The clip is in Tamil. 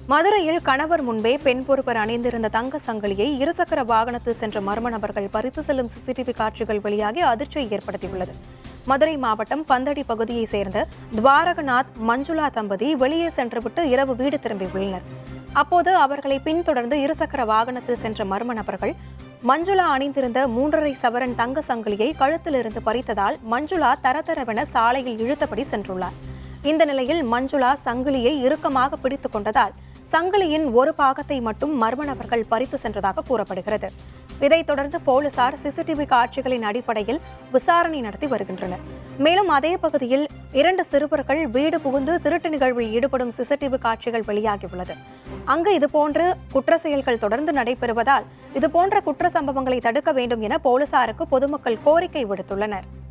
மதுரையில் கணவர் முன்பே பெண் பொறுப்பர் அணிந்திருந்த தங்க சங்கிலியை இருசக்கர வாகனத்தில் சென்ற மர்ம நபர்கள் பறித்து செல்லும் சிசிடிவி காட்சிகள் வெளியாகி அதிர்ச்சியை ஏற்படுத்தியுள்ளது மதுரை மாவட்டம் பந்தடி பகுதியைச் சேர்ந்த துவாரகநாத் மஞ்சுளா தம்பதி வெளியே சென்றுவிட்டு இரவு வீடு திரும்பியுள்ளனர் அப்போது அவர்களை பின்தொடர்ந்து இருசக்கர வாகனத்தில் சென்ற மர்ம நபர்கள் மஞ்சுளா அணிந்திருந்த மூன்றரை சவரன் தங்க சங்கிலியை கழுத்திலிருந்து பறித்ததால் மஞ்சுளா தரதரவென சாலையில் இழுத்தபடி சென்றுள்ளார் இந்த நிலையில் மஞ்சுளா சங்கிலியை இறுக்கமாக பிடித்துக் கொண்டதால் சங்கிலியின் ஒரு பாகத்தை மட்டும் மர்ம நபர்கள் பறித்து சென்றதாக கூறப்படுகிறது இதைத் தொடர்ந்து போலீசார் சிசிடிவி காட்சிகளின் அடிப்படையில் விசாரணை நடத்தி வருகின்றனர் மேலும் அதே பகுதியில் இரண்டு சிறுவர்கள் வீடு புகுந்து திருட்டு நிகழ்வில் ஈடுபடும் சிசிடிவி காட்சிகள் வெளியாகியுள்ளது அங்கு இதுபோன்று குற்ற செயல்கள் தொடர்ந்து நடைபெறுவதால் இதுபோன்ற குற்ற சம்பவங்களை தடுக்க வேண்டும் என போலீசாருக்கு பொதுமக்கள் கோரிக்கை விடுத்துள்ளனர்